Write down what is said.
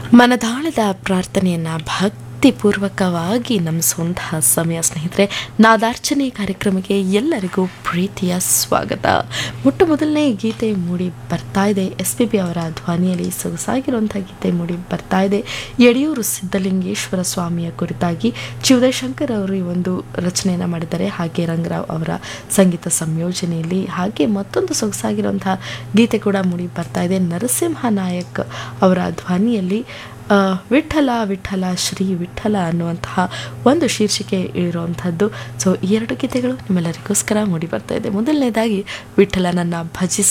ಮನದಾಳದ ಪ್ರಾರ್ಥನೆಯನ್ನು ಭಕ್ತಿಪೂರ್ವಕವಾಗಿ ನಮಿಸುವಂತಹ ಸಮಯ ಸ್ನೇಹಿತರೆ ನಾದಾರ್ಚನೆ ಕಾರ್ಯಕ್ರಮಕ್ಕೆ ಎಲ್ಲರಿಗೂ ಪ್ರೀತಿಯ ಸ್ವಾಗತ ಮೊಟ್ಟ ಮೊದಲನೇ ಗೀತೆ ಮೂಡಿ ಬರ್ತಾ ಇದೆ ಎಸ್ ಪಿ ಬಿ ಅವರ ಧ್ವನಿಯಲ್ಲಿ ಸೊಗಸಾಗಿರುವಂಥ ಗೀತೆ ಮೂಡಿ ಬರ್ತಾ ಇದೆ ಯಡಿಯೂರು ಸಿದ್ಧಲಿಂಗೇಶ್ವರ ಸ್ವಾಮಿಯ ಕುರಿತಾಗಿ ಶಿವದಯಶಂಕರ್ ಅವರು ಈ ಒಂದು ರಚನೆಯನ್ನು ಮಾಡಿದ್ದಾರೆ ಹಾಗೆ ರಂಗರಾವ್ ಅವರ ಸಂಗೀತ ಸಂಯೋಜನೆಯಲ್ಲಿ ಹಾಗೆ ಮತ್ತೊಂದು ಸೊಗಸಾಗಿರುವಂತಹ ಗೀತೆ ಕೂಡ ಮೂಡಿ ಬರ್ತಾ ಇದೆ ನರಸಿಂಹ ನಾಯಕ್ ಅವರ ಧ್ವನಿಯಲ್ಲಿ ಆ, ವಿಠಲ ವಿಠಲ ಶ್ರೀ ವಿಠಲ ಅನ್ನುವಂತಹ ಒಂದು ಶೀರ್ಷಿಕೆ ಇರುವಂಥದ್ದು ಸೊ ಈ ಎರಡು ಗೀತೆಗಳು ನಿಮ್ಮೆಲ್ಲರಿಗೋಸ್ಕರ ಮೂಡಿ ಬರ್ತಾ ಇದೆ ಮೊದಲನೇದಾಗಿ ವಿಠಲನನ್ನ ಭಜಿಸಿ